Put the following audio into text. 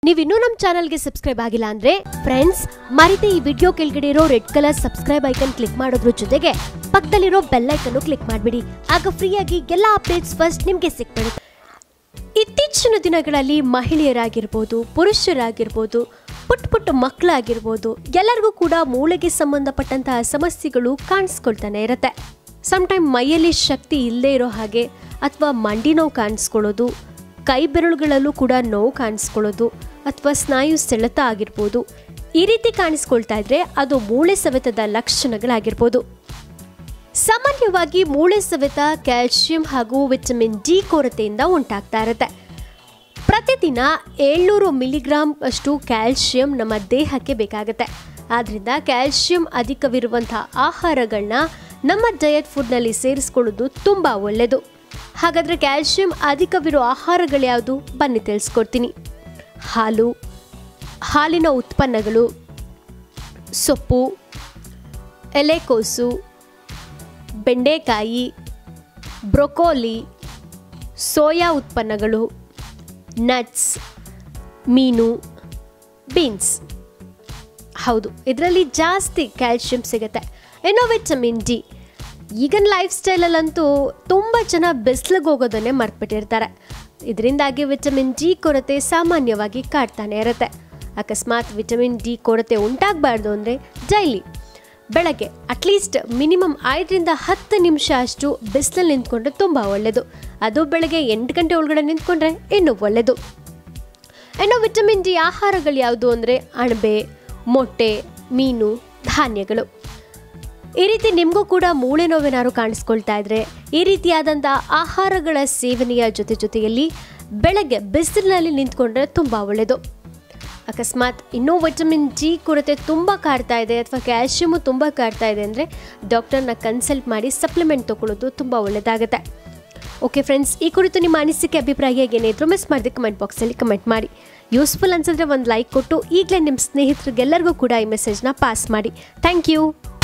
ನೀವು ಇನ್ನೂ ನಮ್ಮ ಚಾನಲ್ಗೆ ಸಬ್ಸ್ಕ್ರೈಬ್ ಆಗಿಲ್ಲ ಅಂದ್ರೆ ಫ್ರೆಂಡ್ಸ್ ಮರಿತೆ ಈ ವಿಡಿಯೋ ಕೆಳಗಡೆ ಇರೋ red colour subscribe icon click ಮಾಡೋದ್ರ ಜೊತೆಗೆ ಪಕ್ಕದಲ್ಲಿರೋ ಬೆಲ್ ಐಕನ್ ಕ್ಲಿಕ್ ಮಾಡಿಬಿಡಿ ಆಗ ಫ್ರೀಯಾಗಿ ಎಲ್ಲ ಅಪ್ಡೇಟ್ಸ್ ಫಸ್ಟ್ ನಿಮಗೆ ಸಿಕ್ಬಿಡುತ್ತೆ ಇತ್ತೀಚಿನ ದಿನಗಳಲ್ಲಿ ಮಹಿಳೆಯರಾಗಿರ್ಬೋದು ಪುರುಷರಾಗಿರ್ಬೋದು ಪುಟ್ಟ ಪುಟ್ಟ ಮಕ್ಕಳಾಗಿರ್ಬೋದು ಎಲ್ಲರಿಗೂ ಕೂಡ ಮೂಳೆಗೆ ಸಂಬಂಧಪಟ್ಟಂತಹ ಸಮಸ್ಯೆಗಳು ಕಾಣಿಸ್ಕೊಳ್ತಾನೆ ಇರುತ್ತೆ ಸಮ್ಟೈಮ್ ಮೈಯಲ್ಲಿ ಶಕ್ತಿ ಇಲ್ಲದೆ ಇರೋ ಹಾಗೆ ಅಥವಾ ಮಂಡಿ ನೋವು ಕಾಣಿಸ್ಕೊಳ್ಳೋದು ಕೈ ಬೆರಳುಗಳಲ್ಲೂ ಕೂಡ ನೋವು ಕಾಣಿಸ್ಕೊಳ್ಳೋದು ಅಥವಾ ಸ್ನಾಯು ಸೆಳೆತ ಆಗಿರ್ಬೋದು ಈ ರೀತಿ ಕಾಣಿಸ್ಕೊಳ್ತಾ ಇದ್ರೆ ಅದು ಮೂಳೆ ಸವೆತದ ಲಕ್ಷಣಗಳಾಗಿರ್ಬೋದು ಸಾಮಾನ್ಯವಾಗಿ ಮೂಳೆ ಸವೆತ ಕ್ಯಾಲ್ಸಿಯಂ ಹಾಗೂ ವಿಟಮಿನ್ ಡಿ ಕೊರತೆಯಿಂದ ಉಂಟಾಗ್ತಾ ಇರುತ್ತೆ ಪ್ರತಿದಿನ ಏಳ್ನೂರು ಮಿಲಿಗ್ರಾಮ್ ಅಷ್ಟು ಕ್ಯಾಲ್ಸಿಯಂ ನಮ್ಮ ದೇಹಕ್ಕೆ ಬೇಕಾಗುತ್ತೆ ಆದ್ದರಿಂದ ಕ್ಯಾಲ್ಸಿಯಂ ಅಧಿಕವಿರುವಂಥ ಆಹಾರಗಳನ್ನ ನಮ್ಮ ಡಯಟ್ ಫುಡ್ನಲ್ಲಿ ಸೇರಿಸ್ಕೊಳ್ಳೋದು ತುಂಬ ಒಳ್ಳೆಯದು ಹಾಗಾದರೆ ಕ್ಯಾಲ್ಸಿಯಂ ಅಧಿಕವಿರೋ ಆಹಾರಗಳ್ಯಾವುದು ಬನ್ನಿ ತಿಳಿಸ್ಕೊಡ್ತೀನಿ ಹಾಲು ಹಾಲಿನ ಉತ್ಪನ್ನಗಳು ಸೊಪ್ಪು ಎಲೆಕೋಸು ಬೆಂಡೆಕಾಯಿ ಬ್ರೊಕೋಲಿ ಸೋಯಾ ಉತ್ಪನ್ನಗಳು ನಟ್ಸ್ ಮೀನು ಬೀನ್ಸ್ ಹೌದು ಇದರಲ್ಲಿ ಜಾಸ್ತಿ ಕ್ಯಾಲ್ಶಿಯಂ ಸಿಗುತ್ತೆ ಏನೋ ವಿಟಮಿನ್ ಡಿ ಈಗಿನ ಲೈಫ್ ಸ್ಟೈಲಲ್ಲಂತೂ ತುಂಬ ಜನ ಬಿಸಿಲಿಗೆ ಹೋಗೋದನ್ನೇ ಮರ್ತ್ಬಿಟ್ಟಿರ್ತಾರೆ ಇದರಿಂದಾಗಿ ವಿಟಮಿನ್ ಡಿ ಕೊರತೆ ಸಾಮಾನ್ಯವಾಗಿ ಕಾಡ್ತಾನೆ ಇರುತ್ತೆ ಅಕಸ್ಮಾತ್ ವಿಟಮಿನ್ ಡಿ ಕೊರತೆ ಉಂಟಾಗಬಾರ್ದು ಅಂದರೆ ಡೈಲಿ ಬೆಳಗ್ಗೆ ಅಟ್ಲೀಸ್ಟ್ ಮಿನಿಮಮ್ ಐದರಿಂದ ಹತ್ತು ನಿಮಿಷ ಅಷ್ಟು ಬಿಸಿಲಲ್ಲಿ ನಿಂತ್ಕೊಂಡ್ರೆ ತುಂಬ ಒಳ್ಳೆಯದು ಅದು ಬೆಳಗ್ಗೆ ಎಂಟು ಗಂಟೆ ಒಳಗಡೆ ನಿಂತ್ಕೊಂಡ್ರೆ ಇನ್ನೂ ಒಳ್ಳೆಯದು ಇನ್ನು ವಿಟಮಿನ್ ಡಿ ಆಹಾರಗಳು ಯಾವುದು ಅಂದರೆ ಅಣಬೆ ಮೊಟ್ಟೆ ಮೀನು ಧಾನ್ಯಗಳು ಈ ರೀತಿ ನಿಮಗೂ ಕೂಡ ಮೂಳೆ ನೋವೇನಾದ್ರು ಕಾಣಿಸ್ಕೊಳ್ತಾ ಇದ್ರೆ ಈ ರೀತಿಯಾದಂಥ ಆಹಾರಗಳ ಸೇವನೆಯ ಜೊತೆ ಜೊತೆಯಲ್ಲಿ ಬೆಳಗ್ಗೆ ಬಿಸಿಲಿನಲ್ಲಿ ನಿಂತ್ಕೊಂಡ್ರೆ ತುಂಬ ಒಳ್ಳೆಯದು ಅಕಸ್ಮಾತ್ ಇನ್ನೂ ವಿಟಮಿನ್ ಡಿ ಕೊರತೆ ತುಂಬ ಕಾಡ್ತಾ ಇದೆ ಅಥವಾ ಕ್ಯಾಲ್ಶಿಯಮು ತುಂಬ ಕಾಡ್ತಾ ಇದೆ ಅಂದರೆ ಡಾಕ್ಟರ್ನ ಕನ್ಸಲ್ಟ್ ಮಾಡಿ ಸಪ್ಲಿಮೆಂಟ್ ತೊಗೊಳ್ಳೋದು ತುಂಬ ಒಳ್ಳೆಯದಾಗುತ್ತೆ ಓಕೆ ಫ್ರೆಂಡ್ಸ್ ಈ ಕುರಿತು ನಿಮ್ಮ ಅನಿಸಿಕೆ ಅಭಿಪ್ರಾಯ ಏನಿದ್ರು ಮಿಸ್ ಮಾಡಿದೆ ಕಮೆಂಟ್ ಬಾಕ್ಸಲ್ಲಿ ಕಮೆಂಟ್ ಮಾಡಿ ಯೂಸ್ಫುಲ್ ಅನ್ಸಿದ್ರೆ ಒಂದು ಲೈಕ್ ಕೊಟ್ಟು ಈಗಲೇ ನಿಮ್ಮ ಸ್ನೇಹಿತರಿಗೆಲ್ಲರಿಗೂ ಕೂಡ ಈ ಮೆಸೇಜ್ನ ಪಾಸ್ ಮಾಡಿ ಥ್ಯಾಂಕ್ ಯು